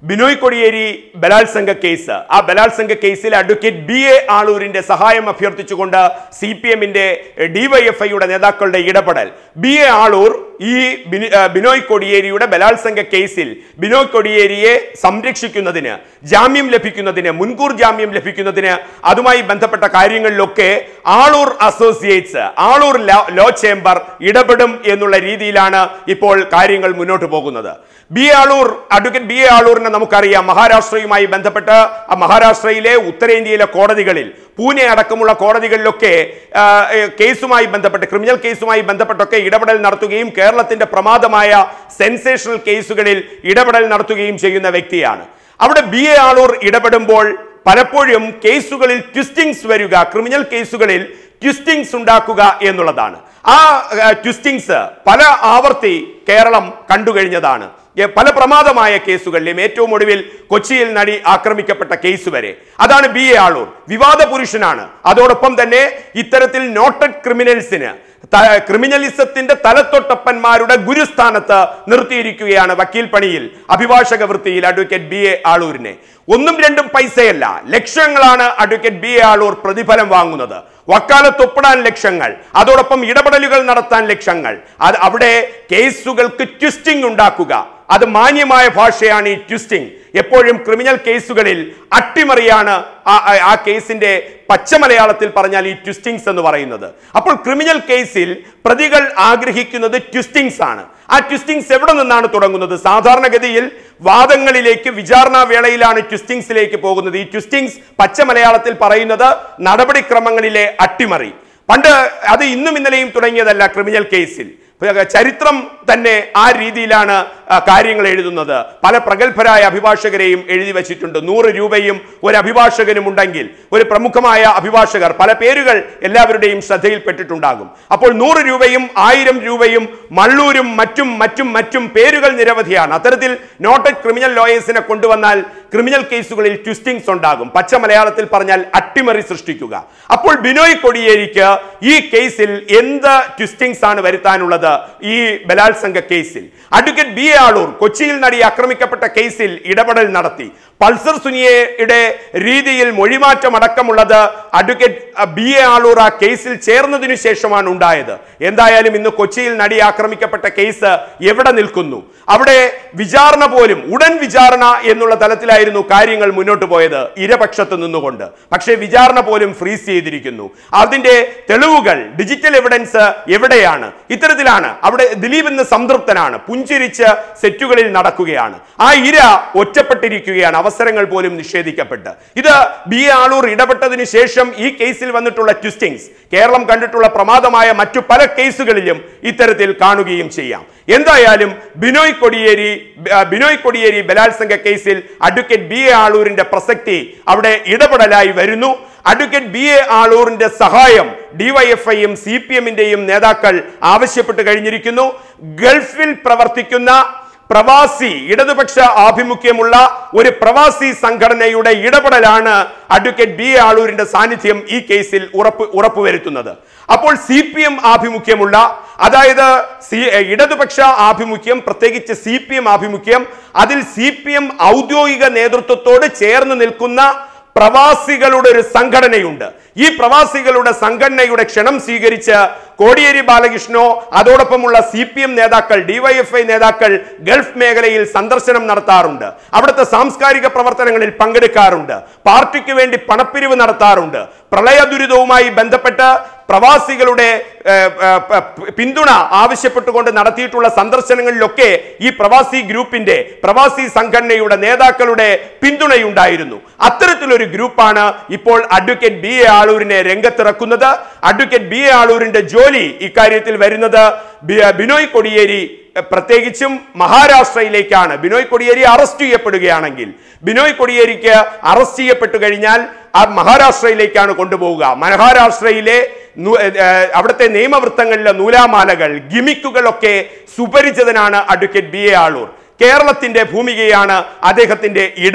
ബിനോയ് കൊടിയേരി ബലാത്സംഗ കേസ് ആ ബലാത്സംഗ കേസിൽ അഡ്വക്കേറ്റ് ബി എ ആളൂരിന്റെ സഹായം അഭ്യർത്ഥിച്ചുകൊണ്ട് സി പി എമ്മിന്റെ ഡിവൈഎഫ്ഐയുടെ നേതാക്കളുടെ ഇടപെടൽ ബി എ ആളൂർ ഈ ബിനി- ആ, ബിനോയ് കൊടിയേരിയുടെ ബലാത്സംഗ കേസിൽ ബിനോയ് കൊടിയേരിയെ സംരക്ഷിക്കുന്നതിന് ജാമ്യം ലഭിക്കുന്നതിന് മുൻകൂർ ജാമ്യം ലഭിക്കുന്നതിന് അതുമായി ബന്ധപ്പെട്ട കാര്യങ്ങളിലൊക്കെ Aloor associates Aloor law- law chamber ഇടപെടും എന്നുള്ള രീതിയിലാണ് ഇപ്പോൾ കാര്യങ്ങൾ മുന്നോട്ട് പോകുന്നത് B A Aloor advocate B A ആളൂരിനെ നമുക്കറിയാം മഹാരാഷ്ട്രയുമായി ബന്ധപ്പെട്ട് ആ മഹാരാഷ്ട്രയിലെ ഉത്തരേന്ത്യയിലെ കോടതികളിൽ പൂനെ അടക്കമുള്ള കോടതികളിലൊക്കെ ആ, ഏ, കേസുമായി ബന്ധപ്പെട്ട് ക്രിമിനൽ കേസുമായി ബന്ധപ്പെട്ടൊക്കെ ഇടപെടൽ നടത്തുകയും കേരളത്തിന്റെ പ്രമാദമായ സെൻസേഷണൽ കേസുകളിൽ ഇടപെടൽ നടത്തുകയും ചെയ്യുന്ന വ്യക്തിയാണ് അവിടെ ബി എ ആളൂർ ഇടപെടുമ്പോൾ പലപ്പോഴും കേസുകളിൽ ട്വിസ്റ്റിങ്സ് വരിക ക്രിമിനൽ കേസുകളിൽ ട്വിസ്റ്റിങ്സ് ഉണ്ടാക്കുക എന്നുള്ളതാണ് ആ ട്വിസ്റ്റിങ്സ് പല ആവർത്തി കേരളം കണ്ടുകഴിഞ്ഞതാണ് ഏ, പല പ്രമാദമായ കേസുകളിലും ഏറ്റവും ഒടുവിൽ കൊച്ചിയിൽ നടി ആക്രമിക്കപ്പെട്ട കേസ് വരെ അതാണ് ബി എ ആളൂർ വിവാദ പുരുഷനാണ് അതോടൊപ്പം തന്നെ ഇത്തരത്തിൽ നോട്ടഡ് ക്രിമിനൽസിന് ത- ക്രിമിനലിസത്തിന്റെ തലത്തൊട്ടപ്പന്മാരുടെ ഗുരുസ്ഥാനത്ത് നിർത്തിയിരിക്കുകയാണ് വക്കീൽ പണിയിൽ അഭിഭാഷക വൃത്തിയിൽ അഡ്വക്കേറ്റ് ബി എ ആളൂരിനെ ഒന്നും രണ്ടും പൈസയല്ല ലക്ഷങ്ങളാണ് അഡ്വക്കേറ്റ് ബി എ ആളൂർ പ്രതിഫലം വാങ്ങുന്നത് വക്കാലത്ത് ഒപ്പിടാൻ ലക്ഷങ്ങൾ അതോടൊപ്പം ഇടപെടലുകൾ നടത്താൻ ലക്ഷങ്ങൾ അത് അവിടെ കേസുകൾക്ക് ട്വിസ്റ്റിംഗ് ഉണ്ടാക്കുക അത് മാന്യമായ ഭാഷയാണ് ഈ ട്വിസ്റ്റിംഗ് എപ്പോഴും ക്രിമിനൽ കേസുകളിൽ അട്ടിമറിയാണ് ആ- ആ- ആ കേസിന്റെ പച്ചമലയാളത്തിൽ പറഞ്ഞാൽ ഈ ട്വിസ്റ്റിങ്സ് എന്ന് പറയുന്നത് അപ്പോൾ ക്രിമിനൽ കേസിൽ പ്രതികൾ ആഗ്രഹിക്കുന്നത് ട്വിസ്റ്റിങ്സ് ആണ് ആ ട്വിസ്റ്റിങ്സ് എവിടെ നിന്നാണ് തുടങ്ങുന്നത് സാധാരണഗതിയിൽ വാദങ്ങളിലേക്ക് വിചാരണ വേളയിലാണ് ട്വിസ്റ്റിങ്സിലേക്ക് പോകുന്നത് ഈ ട്വിസ്റ്റിങ്സ് പച്ചമലയാളത്തിൽ പറയുന്നത് നടപടിക്രമങ്ങളിലെ അട്ടിമറി പണ്ട് അത് ഇന്നും ഇന്നലെയും തുടങ്ങിയതല്ല ക്രിമിനൽ കേസിൽ ചരിത്രം തന്നെ ആ രീതിയിലാണ് ആ, കാര്യങ്ങൾ എഴുതുന്നത് പല പ്രഗത്ഭരായ അഭിഭാഷകരെയും എഴുതി വച്ചിട്ടുണ്ട് നൂറ് രൂപയും ഒരു അഭിഭാഷകനും ഉണ്ടെങ്കിൽ ഒരു പ്രമുഖമായ അഭിഭാഷകർ പല പേരുകൾ എല്ലാവരുടെയും ശ്രദ്ധയിൽപ്പെട്ടിട്ടുണ്ടാകും അപ്പോൾ നൂറ് രൂപയും ആയിരം രൂപയും മള്ളൂരും മറ്റും മറ്റും മറ്റും പേരുകൾ നിരവധിയാണ് അത്തരത്തിൽ നോട്ടഡ് ക്രിമിനൽ ലോയേഴ്സിനെ കൊണ്ടുവന്നാൽ ക്രിമിനൽ കേസുകളിൽ ട്വിസ്റ്റിങ്സ് ഉണ്ടാകും പച്ച മലയാളത്തിൽ പറഞ്ഞാൽ അട്ടിമറി സൃഷ്ടിക്കുക അപ്പോൾ ബിനോയ് കൊടിയേരിക്ക് ഈ കേസിൽ എന്ത് ട്വിസ്റ്റിങ്സ് ആണ് വരുത്താനുള്ളത് ഈ ബലാത്സംഗ കേസിൽ അഡ്വക്കേറ്റ് ബി എ ആളൂർ കൊച്ചിയിൽ നടി ആക്രമിക്കപ്പെട്ട കേസിൽ ഇടപെടൽ നടത്തി പൾസർ സുനിയയുടെ രീതിയിൽ മൊഴിമാറ്റം അടക്കമുള്ളത് അഡ്വക്കേറ്റ് അഹ്, ബി എ ആളൂർ ആ കേസിൽ ചേർന്നതിനു ശേഷമാണ് ഉണ്ടായത് എന്തായാലും ഇന്ന് കൊച്ചിയിൽ നടി ആക്രമിക്കപ്പെട്ട കേസ് എവിടെ നിൽക്കുന്നു അവിടെ വിചാരണ പോലും ഉടൻ വിചാരണ എന്നുള്ള തലത്തിലായിരുന്നു കാര്യങ്ങൾ മുന്നോട്ട് പോയത് ഇരപക്ഷത്ത് നിന്നുകൊണ്ട് പക്ഷേ വിചാരണ പോലും ഫ്രീസ് ചെയ്തിരിക്കുന്നു അതിന്റെ തെളിവുകൾ ഡിജിറ്റൽ എവിഡൻസ് എവിടെയാണ് ഇത്തരത്തിലാണ് അവിടെ ദിലീപ് ഇന്ന് സംതൃപ്തനാണ് പുഞ്ചിരിച്ച് സെറ്റുകളിൽ നടക്കുകയാണ് ആ ഇര ഒറ്റപ്പെട്ടിരിക്കുകയാണ് അവസരങ്ങൾ പോലും നിഷേധിക്കപ്പെട്ട് ഇത് ബി എ ആളൂർ ഇടപെട്ടതിന് ശേഷം ഈ കേസിൽ വന്നിട്ടുള്ള ട്വിസ്റ്റിങ്സ് കേരളം കണ്ടിട്ടുള്ള പ്രമാദമായ മറ്റു പല കേസുകളിലും ഇത്തരത്തിൽ കാണുകയും ചെയ്യാം എന്തായാലും ബിനോയ് കൊടിയേരി ആ, ബിനോയ് കൊടിയേരി ബലാത്സംഗ കേസിൽ അഡ്വക്കേറ്റ് ബി എ ആളൂരിന്റെ പ്രസക്തി അവിടെ ഇടപെടലായി വരുന്നു അഡ്വക്കേറ്റ് ബി എ ആളൂറിന്റെ സഹായം ഡിവൈഎഫ്ഐയും സി പി എമ്മിന്റെയും നേതാക്കൾ ആവശ്യപ്പെട്ട് കഴിഞ്ഞിരിക്കുന്നു ഗൾഫിൽ പ്രവർത്തിക്കുന്ന പ്രവാസി ഇടതുപക്ഷ ആഭിമുഖ്യമുള്ള ഒരു പ്രവാസി സംഘടനയുടെ ഇടപെടലാണ് അഡ്വക്കേറ്റ് ബി എ ആളൂരിന്റെ സാന്നിധ്യം ഈ കേസിൽ ഉറപ്പ് ഉറപ്പുവരുത്തുന്നത് അപ്പോൾ സി പി എം ആഭിമുഖ്യമുള്ള അതായത് സി ഇടതുപക്ഷ ആഭിമുഖ്യം പ്രത്യേകിച്ച് സി പി എം ആഭിമുഖ്യം അതിൽ സി പി എം ഔദ്യോഗിക നേതൃത്വത്തോട് ചേർന്ന് നിൽക്കുന്ന പ്രവാസികളുടെ ഒരു സംഘടനയുണ്ട് ഈ പ്രവാസികളുടെ സംഘടനയുടെ ക്ഷണം സ്വീകരിച്ച് കോടിയേരി ബാലകൃഷ്ണനോ അതോടൊപ്പമുള്ള സി പി എം നേതാക്കൾ ഡിവൈഎഫ്ഐ നേതാക്കൾ ഗൾഫ് മേഖലയിൽ സന്ദർശനം നടത്താറുണ്ട് അവിടുത്തെ സാംസ്കാരിക പ്രവർത്തനങ്ങളിൽ പങ്കെടുക്കാറുണ്ട് പാർട്ടിക്ക് വേണ്ടി പണപ്പിരിവ് നടത്താറുണ്ട് പ്രളയ ദുരിതവുമായി ബന്ധപ്പെട്ട് പ്രവാസികളുടെ ഏർ, ഏർ, പ- പിന്തുണ ആവശ്യപ്പെട്ടുകൊണ്ട് നടത്തിയിട്ടുള്ള സന്ദർശനങ്ങളിലൊക്കെ ഈ പ്രവാസി ഗ്രൂപ്പിന്റെ പ്രവാസി സംഘടനയുടെ നേതാക്കളുടെ പിന്തുണയുണ്ടായിരുന്നു അത്തരത്തിലൊരു ഗ്രൂപ്പാണ് ഇപ്പോൾ അഡ്വക്കേറ്റ് ബി എ ആളൂരിനെ രംഗത്തിറക്കുന്നത് അഡ്വക്കേറ്റ് ബി എ ആളൂരിന്റെ ജോലി ഇക്കാര്യത്തിൽ വരുന്നത് ബി- ബിനോയ് കൊടിയേരി എഹ്, പ്രത്യേകിച്ചും മഹാരാഷ്ട്രയിലേക്കാണ് ബിനോയ് കൊടിയേരി അറസ്റ്റ് ചെയ്യപ്പെടുകയാണെങ്കിൽ ബിനോയ് കൊടിയേരിക്ക് അറസ്റ്റ് ചെയ്യപ്പെട്ടു കഴിഞ്ഞാൽ ആ മഹാരാഷ്ട്രയിലേക്കാണ് കൊണ്ടുപോവുക മഹാരാഷ്ട്രയിലെ നു- ഏഹ്, ഏഹ്, അവിടുത്തെ നിയമവൃത്തങ്ങളിലെ നൂലാമാലകൾ ഗിമിക്കുകളൊക്കെ സുപരിചിതനാണ് അഡ്വക്കേറ്റ് ബി എ ആളൂർ കേരളത്തിന്റെ ഭൂമികയാണ് അദ്ദേഹത്തിന്റെ ഇടവും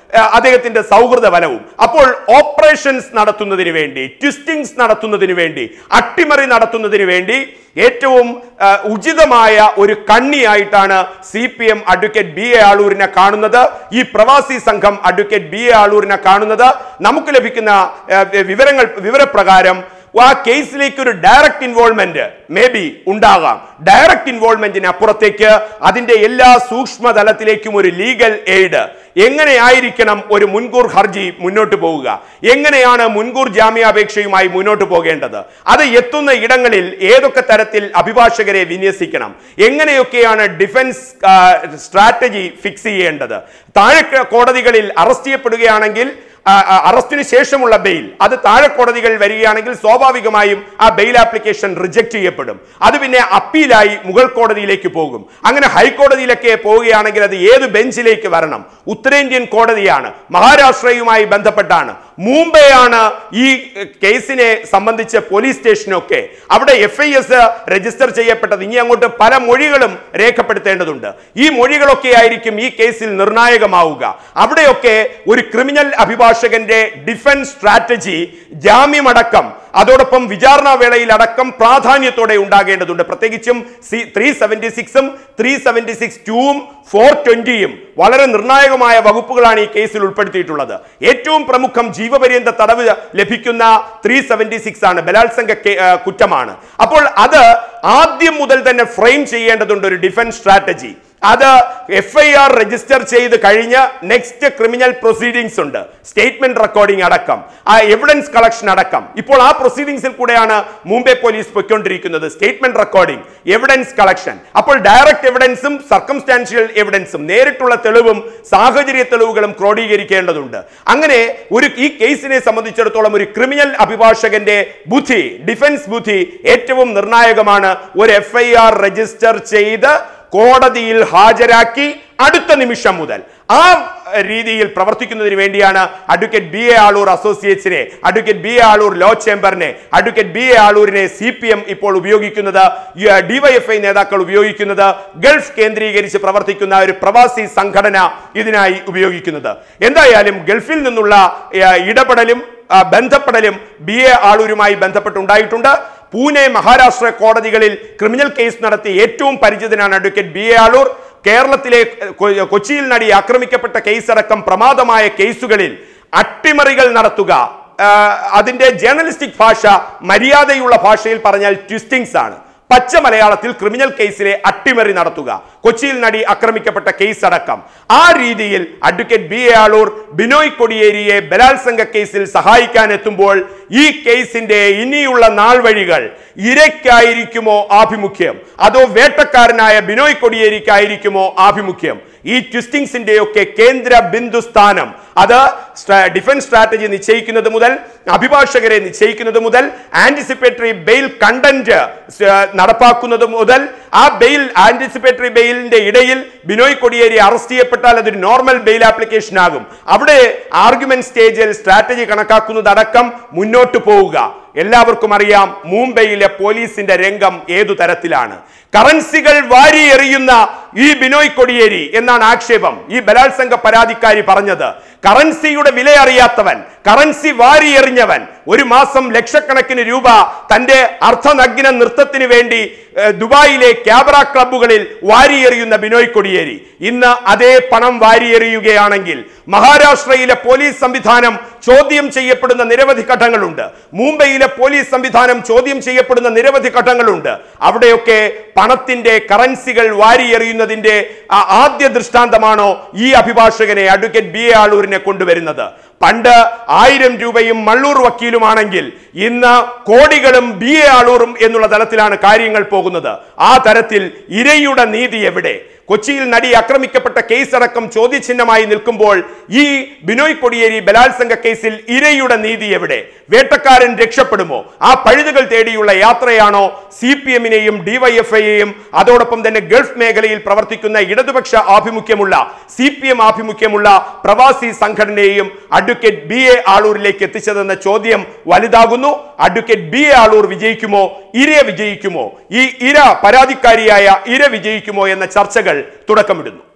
ആ, അദ്ദേഹത്തിന്റെ സൗഹൃദ ബലവും അപ്പോൾ ഓപ്പറേഷൻസ് നടത്തുന്നതിന് വേണ്ടി ട്വിസ്റ്റിംഗ്സ് നടത്തുന്നതിന് വേണ്ടി അട്ടിമറി നടത്തുന്നതിന് വേണ്ടി ഏറ്റവും ആ, ഉചിതമായ ഒരു കണ്ണിയായിട്ടാണ് C P M advocate B A ആളൂരിനെ കാണുന്നത് ഈ പ്രവാസി സംഘം അഡ്വക്കേറ്റ് ബി എ ആളൂരിനെ കാണുന്നത് നമുക്ക് ലഭിക്കുന്ന ആ, വിവരങ്ങൾ വിവരപ്രകാരം ആ കേസിലേക്ക് ഒരു ഡയറക്റ്റ് ഇൻവോൾവ്മെന്റ് മേ ബി ഉണ്ടാകാം ഡയറക്റ്റ് ഇൻവോൾവ്മെന്റിന് അപ്പുറത്തേക്ക് അതിന്റെ എല്ലാ സൂക്ഷ്മ തലത്തിലേക്കും ഒരു ലീഗൽ എയ്ഡ് എങ്ങനെയായിരിക്കണം ഒരു മുൻകൂർ ഹർജി മുന്നോട്ട് പോവുക എങ്ങനെയാണ് മുൻകൂർ ജാമ്യാപേക്ഷയുമായി മുന്നോട്ട് പോകേണ്ടത് അത് എത്തുന്ന ഇടങ്ങളിൽ ഏതൊക്കെ തരത്തിൽ അഭിഭാഷകരെ വിന്യസിക്കണം എങ്ങനെയൊക്കെയാണ് ഡിഫൻസ് സ്ട്രാറ്റജി ഫിക്സ് ചെയ്യേണ്ടത് താഴെ കോടതികളിൽ അറസ്റ്റ് ചെയ്യപ്പെടുകയാണെങ്കിൽ ആ, ആ, അറസ്റ്റിന് ശേഷമുള്ള ബെയിൽ അത് താഴെ കോടതികൾ വരികയാണെങ്കിൽ സ്വാഭാവികമായും ആ ബെയിൽ ആപ്ലിക്കേഷൻ റിജക്ട് ചെയ്യപ്പെടും അത് പിന്നെ അപ്പീലായി മുകൾ കോടതിയിലേക്ക് പോകും അങ്ങനെ ഹൈക്കോടതിയിലൊക്കെ പോവുകയാണെങ്കിൽ അത് ഏത് ബെഞ്ചിലേക്ക് വരണം ഉത്തരേന്ത്യൻ കോടതിയാണ് മഹാരാഷ്ട്രയുമായി ബന്ധപ്പെട്ടാണ് മുംബൈയാണ് ഈ എഹ്, കേസിനെ സംബന്ധിച്ച് പോലീസ് സ്റ്റേഷനൊക്കെ അവിടെ എഫ് ഐ എസ് രജിസ്റ്റർ ചെയ്യപ്പെട്ടത് ഇനി അങ്ങോട്ട് പല മൊഴികളും രേഖപ്പെടുത്തേണ്ടതുണ്ട് ഈ മൊഴികളൊക്കെ ആയിരിക്കും ഈ കേസിൽ നിർണായകമാവുക അവിടെയൊക്കെ ഒരു ക്രിമിനൽ അഭിഭാഷകന്റെ ഡിഫൻസ് സ്ട്രാറ്റജി ജാമ്യമടക്കം അതോടൊപ്പം വിചാരണ വേളയിൽ അടക്കം പ്രാധാന്യത്തോടെ ഉണ്ടാകേണ്ടതുണ്ട് പ്രത്യേകിച്ചും സി ത്രീ സെവന്റി സിക്സും ത്രീ സെവന്റി സിക്സ് ടൂവും ഫോർ ട്വന്റിയും വളരെ നിർണായകമായ വകുപ്പുകളാണ് ഈ കേസിൽ ഉൾപ്പെടുത്തിയിട്ടുള്ളത് ഏറ്റവും പ്രമുഖം ജീവപര്യന്ത തടവ് ലഭിക്കുന്ന ത്രീ സെവന്റി സിക്സ് ആണ് ബലാത്സംഗ കേ- ആ, കുറ്റമാണ് അപ്പോൾ അത് ആദ്യം മുതൽ തന്നെ ഫ്രെയിം ചെയ്യേണ്ടതുണ്ട് ഒരു ഡിഫൻസ് സ്ട്രാറ്റജി അത് എഫ് ഐ ആർ രജിസ്റ്റർ ചെയ്ത് കഴിഞ്ഞ് നെക്സ്റ്റ് ക്രിമിനൽ പ്രൊസീഡിങ്സ് ഉണ്ട് സ്റ്റേറ്റ്മെന്റ് റെക്കോർഡിംഗ് അടക്കം ആ എവിഡൻസ് കളക്ഷൻ അടക്കം ഇപ്പോൾ ആ പ്രൊസീഡിങ്സിൽ കൂടെയാണ് മുംബൈ പോലീസ് പൊയ്ക്കൊണ്ടിരിക്കുന്നത് സ്റ്റേറ്റ്മെന്റ് റെക്കോർഡിംഗ് എവിഡൻസ് കളക്ഷൻ അപ്പോൾ ഡയറക്റ്റ് എവിഡൻസും സർക്കംസ്റ്റാൻഷ്യൽ എവിഡൻസും നേരിട്ടുള്ള തെളിവും സാഹചര്യ തെളിവുകളും ക്രോഡീകരിക്കേണ്ടതുണ്ട് അങ്ങനെ ഒരു ഈ കേസിനെ സംബന്ധിച്ചിടത്തോളം ഒരു ക്രിമിനൽ അഭിഭാഷകന്റെ ബുദ്ധി ഡിഫൻസ് ബുദ്ധി ഏറ്റവും നിർണായകമാണ് ഒരു എഫ് ഐ ആർ രജിസ്റ്റർ ചെയ്ത് കോടതിയിൽ ഹാജരാക്കി അടുത്ത നിമിഷം മുതൽ ആ രീതിയിൽ പ്രവർത്തിക്കുന്നതിന് വേണ്ടിയാണ് അഡ്വക്കേറ്റ് ബി എ ആളൂർ അസോസിയേറ്റ്സിനെ advocate B A Aloor law ചേംബറിനെ അഡ്വക്കേറ്റ് ബി എ ആളൂരിനെ സി പി എം ഇപ്പോൾ ഉപയോഗിക്കുന്നത് ഡിവൈഎഫ്ഐ നേതാക്കൾ ഉപയോഗിക്കുന്നത് ഗൾഫ് കേന്ദ്രീകരിച്ച് പ്രവർത്തിക്കുന്ന ഒരു പ്രവാസി സംഘടന ഇതിനായി ഉപയോഗിക്കുന്നത് എന്തായാലും ഗൾഫിൽ നിന്നുള്ള ഏ, ഇടപെടലും ആ, ബന്ധപ്പെടലും ബി എ ആളൂരുമായി ബന്ധപ്പെട്ടുണ്ടായിട്ടുണ്ട് പൂനെ മഹാരാഷ്ട്ര കോടതികളിൽ ക്രിമിനൽ കേസ് നടത്തി ഏറ്റവും പരിചിതനാണ് അഡ്വക്കേറ്റ് ബി എ ആളൂർ കേരളത്തിലെ ഏഹ്, കൊ- കൊച്ചിയിൽ നടി ആക്രമിക്കപ്പെട്ട കേസടക്കം പ്രമാദമായ കേസുകളിൽ അട്ടിമറികൾ നടത്തുക ആ, അതിന്റെ ജേർണലിസ്റ്റിക് ഭാഷ മര്യാദയുള്ള ഭാഷയിൽ പറഞ്ഞാൽ ട്വിസ്റ്റിങ്സ് ആണ് പച്ച മലയാളത്തിൽ ക്രിമിനൽ കേസിലെ അട്ടിമറി നടത്തുക കൊച്ചിയിൽ നടി ആക്രമിക്കപ്പെട്ട കേസ് അടക്കം ആ രീതിയിൽ advocate B A Aloor Binoy കൊടിയേരിയെ ബലാത്സംഗ കേസിൽ സഹായിക്കാൻ എത്തുമ്പോൾ ഈ കേസിന്റെ ഇനിയുള്ള നാൾ വഴികൾ ഇരയ്ക്കായിരിക്കുമോ ആഭിമുഖ്യം അതോ വേട്ടക്കാരനായ ബിനോയ് കൊടിയേരിക്കായിരിക്കുമോ ആഭിമുഖ്യം ഈ ട്വിസ്റ്റിങ്സിന്റെ ഒക്കെ കേന്ദ്ര ബിന്ദു സ്ഥാനം അത് സ്ട്രാ- ഡിഫൻസ് സ്ട്രാറ്റജി നിശ്ചയിക്കുന്നത് മുതൽ അഭിഭാഷകരെ നിശ്ചയിക്കുന്നത് മുതൽ ആന്റിസിപ്പേറ്ററി ബെയിൽ കണ്ടന്റ് നടപ്പാക്കുന്നത് മുതൽ ആ ബെയിൽ ആന്റിസിപ്പേറ്ററി ബെയിലിന്റെ ഇടയിൽ ബിനോയ് കൊടിയേരി അറസ്റ്റ് ചെയ്യപ്പെട്ടാൽ അതൊരു നോർമൽ ബെയിൽ ആപ്ലിക്കേഷൻ ആകും അവിടെ ആർഗ്യുമെന്റ് സ്റ്റേജിൽ സ്ട്രാറ്റജി കണക്കാക്കുന്നതടക്കം മുന്നോട്ട് പോവുക എല്ലാവർക്കും അറിയാം മുംബൈയിലെ പോലീസിന്റെ രംഗം ഏതു തരത്തിലാണ് കറൻസികൾ വാരി എറിയുന്ന ഈ ബിനോയ് കൊടിയേരി എന്നാണ് ആക്ഷേപം ഈ ബലാത്സംഗ പരാതിക്കാരി പറഞ്ഞത് കറൻസിയുടെ വില അറിയാത്തവൻ കറൻസി വാരി എറിഞ്ഞവൻ ഒരു മാസം ലക്ഷക്കണക്കിന് രൂപ തന്റെ അർദ്ധനഗ്ന നൃത്തത്തിന് വേണ്ടി ഏഹ്, ദുബായിലെ ക്യാബറ ക്ലബ്ബുകളിൽ വാരിയെറിയുന്ന ബിനോയ് കൊടിയേരി ഇന്ന് അതേ പണം വാരിയെറിയുകയാണെങ്കിൽ മഹാരാഷ്ട്രയിലെ പോലീസ് സംവിധാനം ചോദ്യം ചെയ്യപ്പെടുന്ന നിരവധി ഘട്ടങ്ങളുണ്ട് മുംബൈയിലെ പോലീസ് സംവിധാനം ചോദ്യം ചെയ്യപ്പെടുന്ന നിരവധി ഘട്ടങ്ങളുണ്ട് അവിടെയൊക്കെ പണത്തിന്റെ കറൻസികൾ വാരിയെറിയുന്നതിന്റെ ആ ആദ്യ ദൃഷ്ടാന്തമാണോ ഈ അഭിഭാഷകനെ അഡ്വക്കേറ്റ് ബി എ ആളൂരിനെ കൊണ്ടുവരുന്നത് പണ്ട് ആയിരം രൂപയും മള്ളൂർ വക്കീലുമാണെങ്കിൽ ഇന്ന് കോടികളും ബി എ ആളൂറും എന്നുള്ള തലത്തിലാണ് കാര്യങ്ങൾ പോകുന്നത് ആ തരത്തിൽ ഇരയുടെ നീതി എവിടെ കൊച്ചിയിൽ നടി ആക്രമിക്കപ്പെട്ട കേസ് അടക്കം ചോദ്യചിഹ്നമായി നിൽക്കുമ്പോൾ ഈ ബിനോയ് കൊടിയേരി ബലാത്സംഗ കേസിൽ ഇരയുടെ നീതി എവിടെ വേട്ടക്കാരൻ രക്ഷപ്പെടുമോ ആ പഴുതുകൾ തേടിയുള്ള യാത്രയാണോ സി പി എമ്മിനെയും ഡിവൈഎഫ്ഐയെയും അതോടൊപ്പം തന്നെ ഗൾഫ് മേഖലയിൽ പ്രവർത്തിക്കുന്ന ഇടതുപക്ഷ ആഭിമുഖ്യമുള്ള സി പി എം ആഭിമുഖ്യമുള്ള പ്രവാസി സംഘടനയെയും അഡ്വക്കേറ്റ് ബി എ ആളൂരിലേക്ക് എത്തിച്ചതെന്ന ചോദ്യം വലുതാകുന്നു അഡ്വക്കേറ്റ് ബി എ ആളൂർ വിജയിക്കുമോ ഇര വിജയിക്കുമോ ഈ ഇര പരാതിക്കാരിയായ ഇര വിജയിക്കുമോ എന്ന ചർച്ചകൾ തുടക്കമിടുന്നു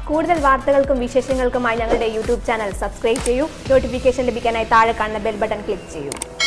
കൂടുതൽ വാർത്തകൾക്കും വിശേഷങ്ങൾക്കുമായി ഞങ്ങളുടെ യൂട്യൂബ് ചാനൽ സബ്സ്ക്രൈബ് ചെയ്യൂ നോട്ടിഫിക്കേഷൻ ലഭിക്കാനായി താഴെ കാണുന്ന ബെൽ ബട്ടൺ ക്ലിക്ക് ചെയ്യൂ